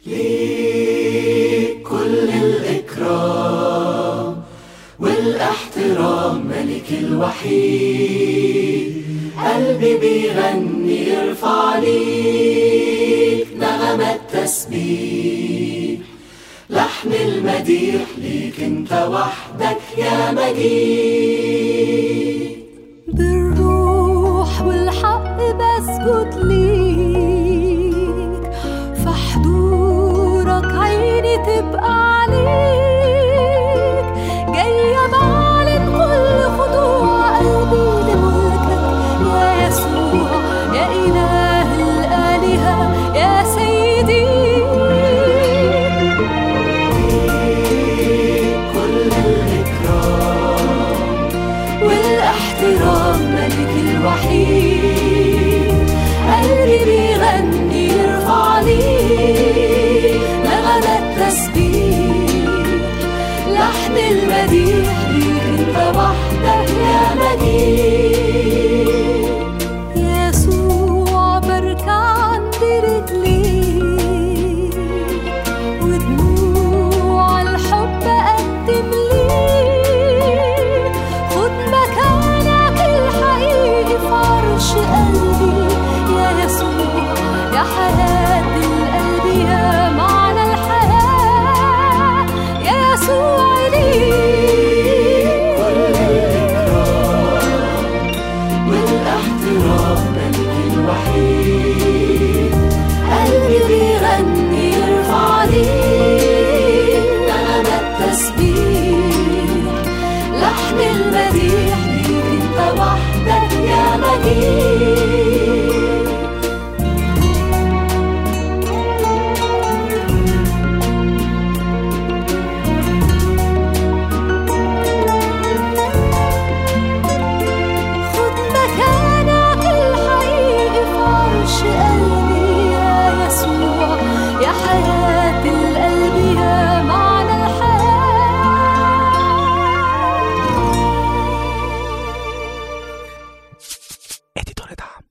ليك كل الإكرام والاحترام ملك الوحيد قلبي بيغني يرفع ليك نغمة تسبيح لحن المديح ليك انت وحدك يا مجيد بالروح والحق بسجد ليك في حضورك عيني تبقى عليك جاية بعلن كل خضوع قلبي لملكك يا يسوع يا إله الآلهة يا سيدي كل الإكرام والاحترام ملك الوحيد قلبي بيغني يرفع ليك نغمة تسبيح لحن المديح ليك انت وحدك يا مجيد يسوع بركة عند رجليك ودموع الحب أقدم ليك خد مكانك الحقيقي في عرش قلبي يا يسوع يا حياة القلب يا معنى الحياة يا يسوع ليك والاحترام ملك الوحيد قلبي بيغني يرفع ليك نغمة تسبيح لحن المديح ليك انت وحدك يا مجيد خد مكانك الحقيقي في عرش قلبي يا يسوع يا حياة القلب يا معنى الحياة اديتور دعم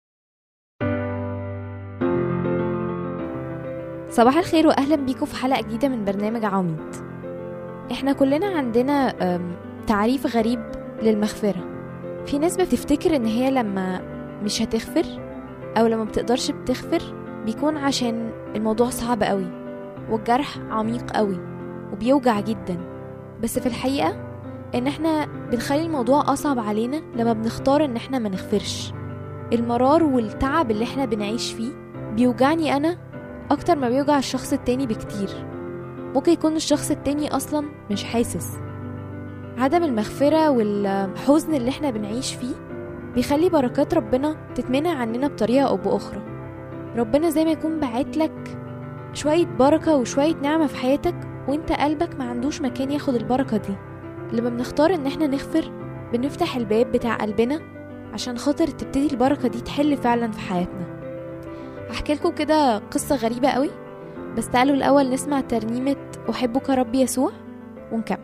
صباح الخير واهلا بيكم في حلقه جديده من برنامج عواميد احنا كلنا عندنا أم، تعريف غريب للمغفره في ناس بتفتكر ان هي لما مش هتغفر او لما بتقدرش بتغفر بيكون عشان الموضوع صعب قوي والجرح عميق قوي وبيوجع جدا بس في الحقيقه ان احنا بنخلي الموضوع اصعب علينا لما بنختار ان احنا ما نغفرش المرار والتعب اللي احنا بنعيش فيه بيوجعني انا أكتر ما بيوجع الشخص التاني بكتير ممكن يكون الشخص التاني أصلا مش حاسس عدم المغفرة والحزن اللي احنا بنعيش فيه بيخلي بركات ربنا تتمنع عننا بطريقة أو بأخرى ربنا زي ما يكون باعتلك شوية بركة وشوية نعمة في حياتك وانت قلبك ما عندوش مكان ياخد البركة دي لما بنختار ان احنا نغفر بنفتح الباب بتاع قلبنا عشان خاطر تبتدي البركة دي تحل فعلا في حياتنا هحكي لكم كده قصة غريبة قوي بس تعالوا الأول نسمع ترنيمة أحبك ربي يسوع ونكمل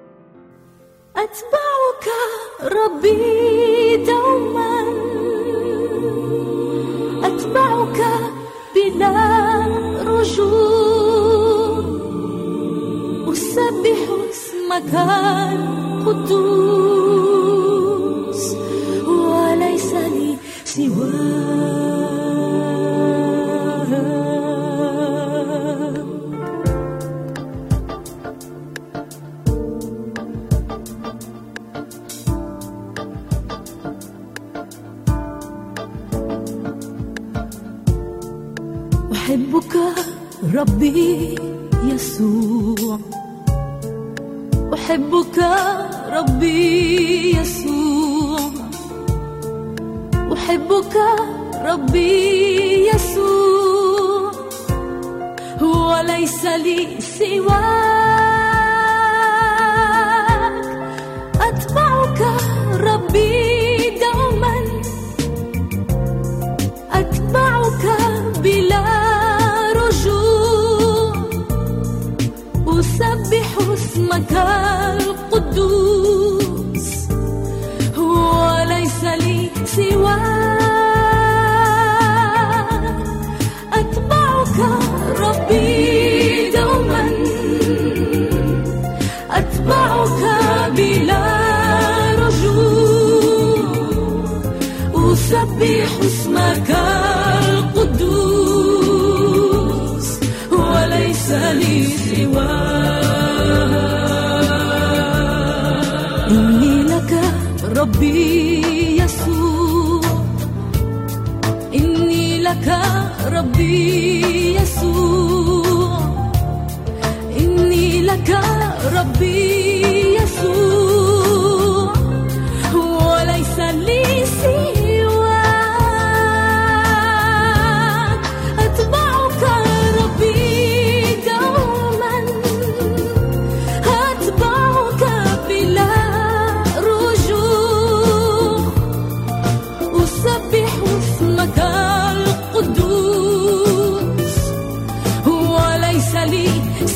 أتبعك ربي دوما أتبعك بلا رجوع أسبح اسمك القدوس وليس لي سواك أحبك ربي يسوع أحبك ربي يسوع أحبك ربي يسوع وليس لي سواك أتبعك ربي دوما أتبعك بلا رجوع أسبح اسمك القدوس وليس لي سواك أتبعك ربي ربي يسوع إني لك ربي يسوع إني لك ربي يسوع وليس لي سواك أتبعك ربي دوما أتبعك بلا رجوع أسبح اسمك القدوس وليس لي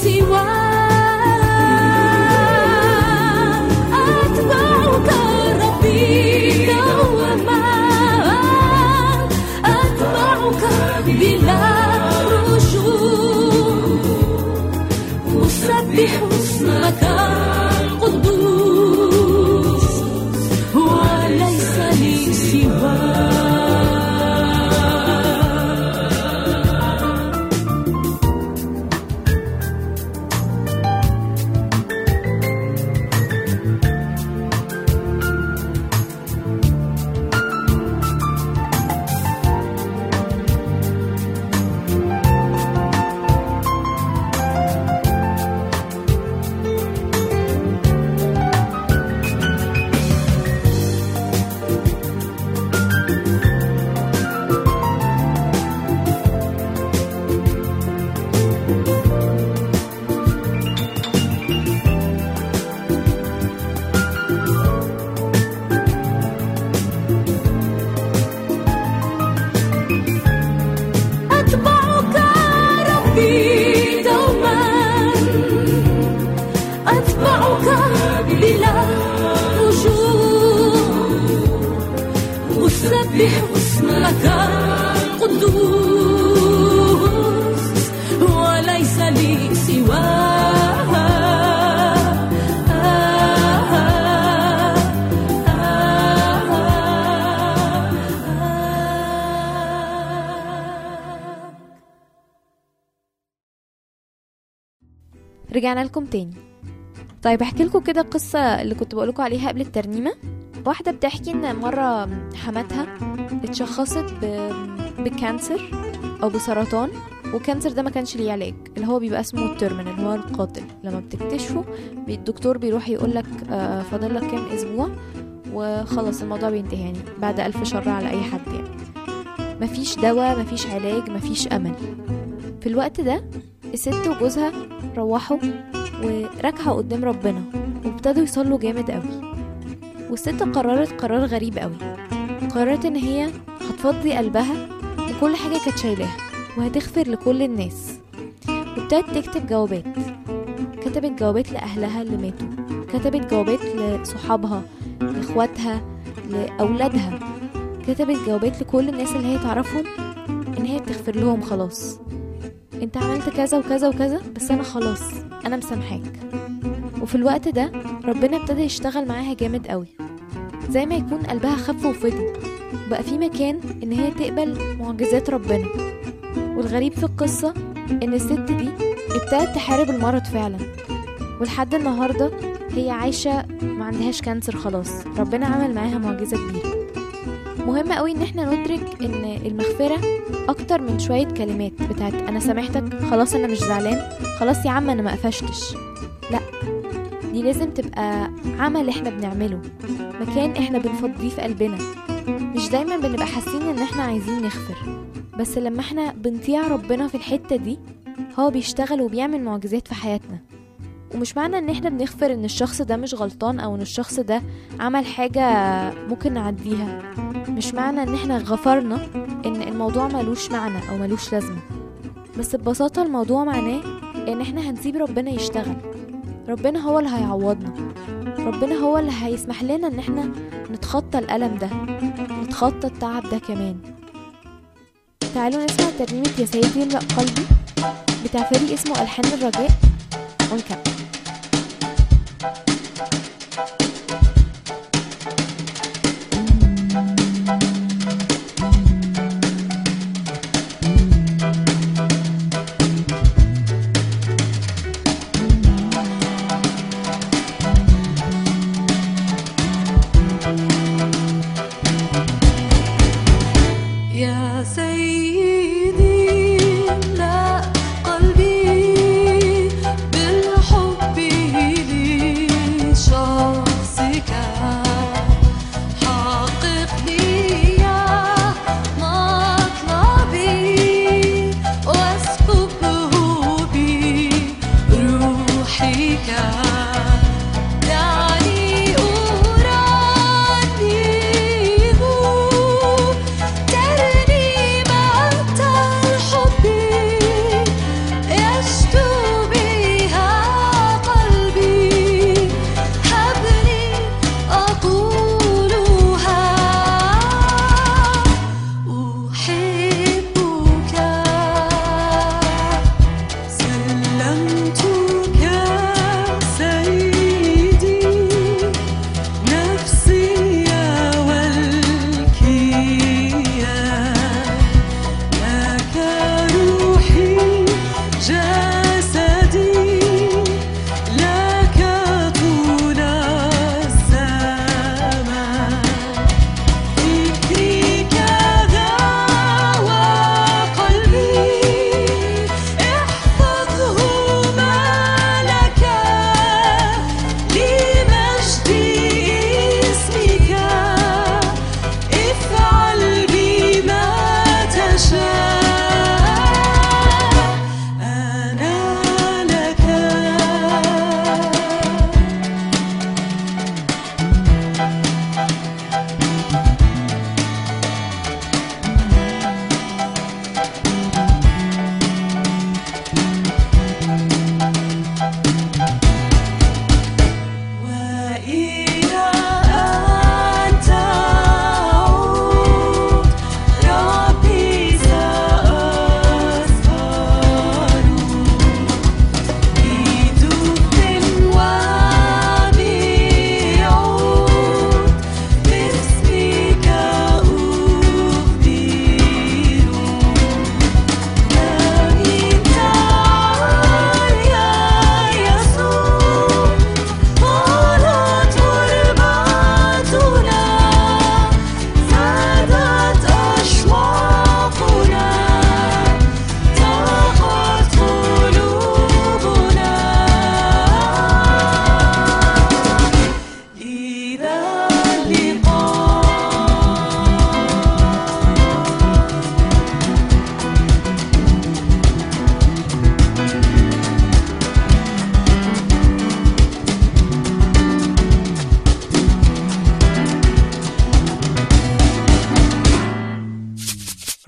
سواك أتبعك ربي دوما أتبعك بلا رجوع أسبح اسمك القدوس وليس لي سواك أتبعك ربي دوما أتبعك بلا رجوع أسبح اسمك القدوس وليس لي سواك رجعنا لكم تاني طيب احكي لكم كده قصة اللي كنت بقولكم عليها قبل الترنيمة واحدة بتحكي ان مرة حماتها اتشخصت ب... بكانسر او بسرطان والكانسر ده ما كانش ليه علاج اللي هو بيبقى اسمه التيرمينال اللي هو القاتل لما بتكتشفه بي- الدكتور بيروح يقولك آه فاضل لك كام اسبوع وخلاص الموضوع بينتهي يعني بعد الف شر على اي حد يعني مفيش دواء مفيش علاج مفيش امل في الوقت ده الست وجوزها روحوا وركعوا قدام ربنا وابتدوا يصلوا جامد قوي والست قررت قرار غريب قوي قررت ان هي هتفضي قلبها وكل حاجة كانت شايلاها وهتغفر لكل الناس وابتدت تكتب جوابات كتبت جوابات لأهلها اللي ماتوا كتبت جوابات لصحابها لإخواتها لأولادها كتبت جوابات لكل الناس اللي هي تعرفهم إن هي بتغفر لهم خلاص انت عملت كذا وكذا وكذا بس انا خلاص انا مسامحاك وفي الوقت ده ربنا ابتدى يشتغل معاها جامد قوي زي ما يكون قلبها خف وفضي بقى في مكان ان هي تقبل معجزات ربنا والغريب في القصة ان الست دي ابتدت تحارب المرض فعلا ولحد النهاردة هي عايشة ما عندهاش كانسر خلاص ربنا عمل معاها معجزة كبيرة مهم قوي ان احنا ندرك ان المغفرة اكتر من شوية كلمات بتاعت انا سامحتك خلاص انا مش زعلان خلاص يا عم انا ما قفشتش لا دي لازم تبقى عمل احنا بنعمله مكان احنا بنفضيه في قلبنا مش دايما بنبقى حاسين ان احنا عايزين نغفر بس لما احنا بنطيع ربنا في الحتة دي هو بيشتغل وبيعمل معجزات في حياتنا ومش معنى ان احنا بنغفر ان الشخص ده مش غلطان او ان الشخص ده عمل حاجة ممكن نعديها مش معنى ان احنا غفرنا ان الموضوع ملوش معنى او ملوش لازمة بس ببساطة الموضوع معناه ان احنا هنسيب ربنا يشتغل ربنا هو اللي هيعوضنا ربنا هو اللي هيسمح لنا ان احنا نتخطى الألم ده نتخطى التعب ده كمان تعالوا نسمع ترنيمة يا سيدي املأ قلبي بتاع فريق اسمه ألحان الرجاء ونكمل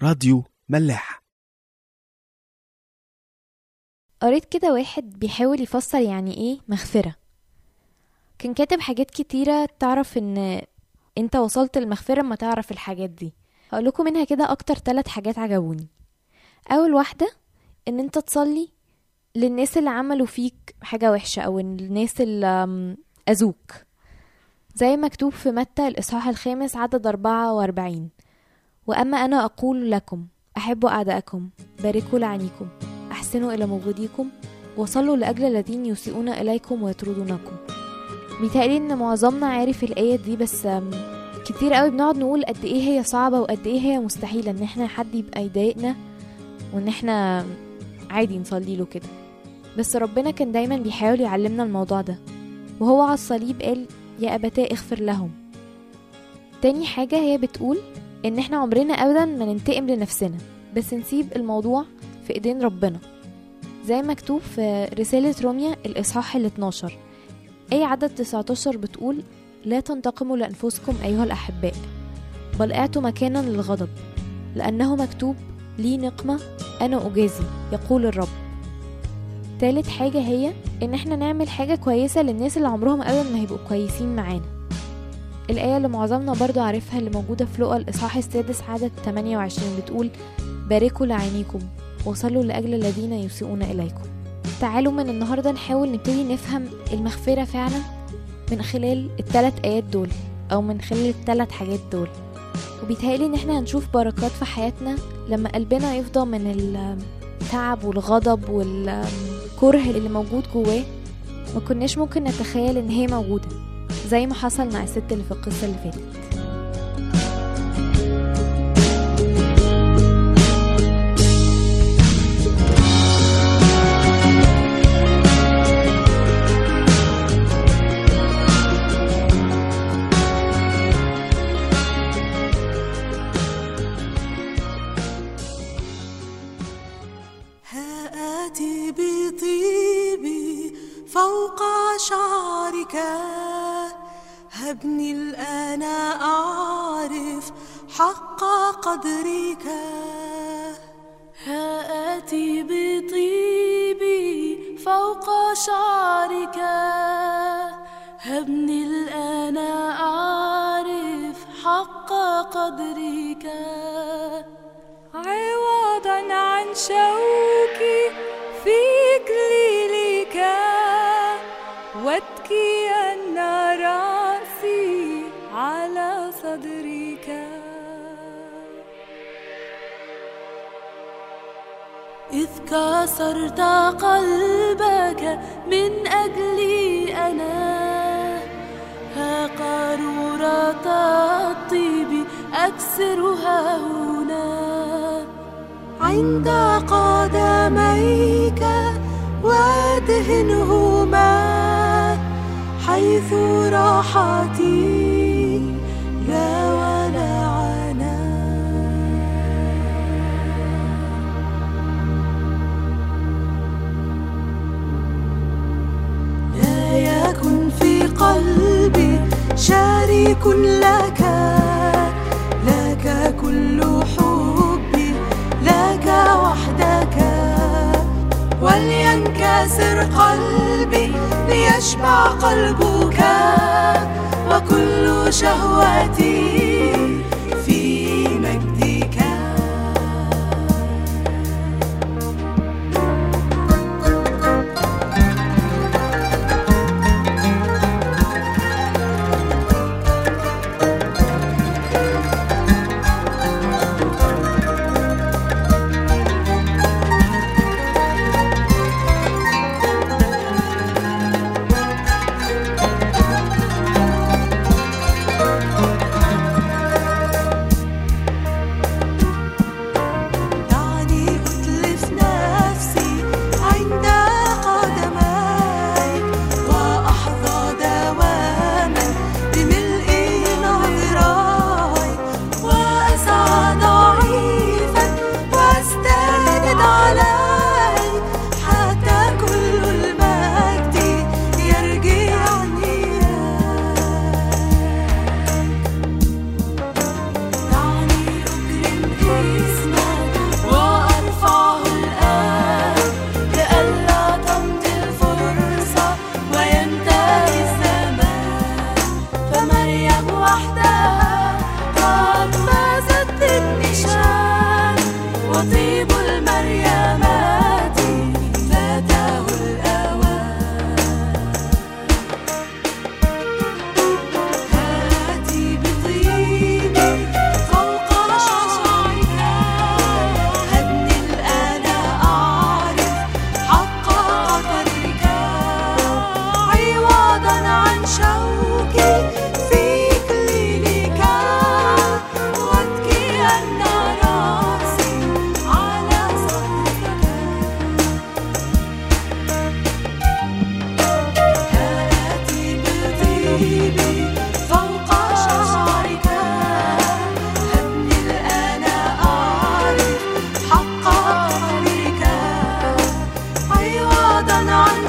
راديو ملاح قريت كده واحد بيحاول يفسر يعني ايه مغفرة كان كاتب حاجات كتيرة تعرف ان انت وصلت المغفرة ما تعرف الحاجات دي هقول لكم منها كده اكتر ثلاث حاجات عجبوني اول واحدة ان انت تصلي للناس اللي عملوا فيك حاجة وحشة او الناس اللي أم، اذوك زي مكتوب في متى الاصحاح الخامس عدد 44 واما انا اقول لكم احبوا اعداءكم باركوا لعنيكم احسنوا الى مبغضيكم وصلوا لاجل الذين يسيئون اليكم ويطردونكم بيتهيألي ان معظمنا عارف الايه دي بس أم، كتير قوي بنقعد نقول قد ايه هي صعبه وقد ايه هي مستحيله ان احنا حد يبقى يضايقنا وان احنا عادي نصلي له كده بس ربنا كان دايما بيحاول يعلمنا الموضوع ده وهو على الصليب قال يا أبتاه اغفر لهم تاني حاجة هي بتقول إن إحنا عمرنا أبدا ما ننتقم لنفسنا بس نسيب الموضوع في إيدين ربنا زي مكتوب في رسالة روميا الإصحاح ال 12 أي عدد 19 بتقول لا تنتقموا لأنفسكم أيها الأحباء بل اعطوا مكانا للغضب لأنه مكتوب لي نقمة أنا أجازي يقول الرب تالت حاجة هي إن احنا نعمل حاجة كويسة للناس اللي عمرهم أبدا ما هيبقوا كويسين معانا الآية اللي معظمنا برضو عارفها اللي موجودة في لقا الإصحاح السادس عدد 28 بتقول باركوا لعينيكم وصلوا لأجل الذين يسيئون إليكم تعالوا من النهاردة نحاول نبتدي نفهم المغفرة فعلا من خلال الثلاث آيات دول أو من خلال الثلاث حاجات دول وبيتهيألي إن احنا هنشوف بركات في حياتنا لما قلبنا يفضى من التعب والغضب والكره اللي موجود جواه ما كناش ممكن نتخيل إن هي موجودة زي ما حصل مع الست اللي في القصة اللي فاتت ها آتي بطيبي فوق شعرك هبني الآن أعرف حق قدرك ها آتي بطيبي فوق شعرك هبني الآن أعرف حق قدرك عوضا عن شوكي في إكليلك واتكي أن رأسي على صدرك إذ كسرت قلبك من أجلي أنا ها قارورة الطيب أكسرها هنا عند قدميك وادهنهما حيث راحتي لا ولا عنا لا يكن في قلبي شريك لك لك كل حبي لك وحدك ولينكسر قلبي ليشبع قلبك وكل شهوتي في مجدك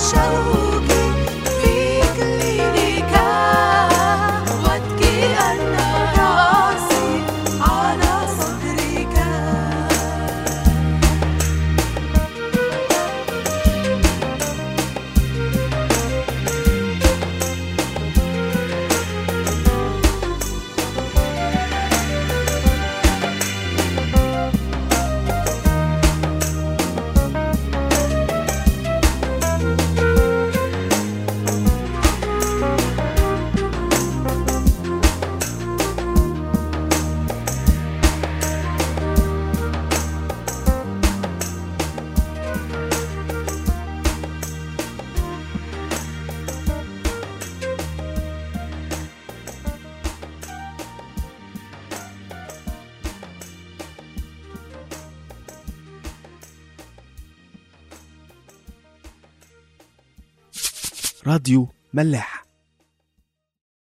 شوقي فيك ليك وابكي أن راسي على صدرك راديو ملاح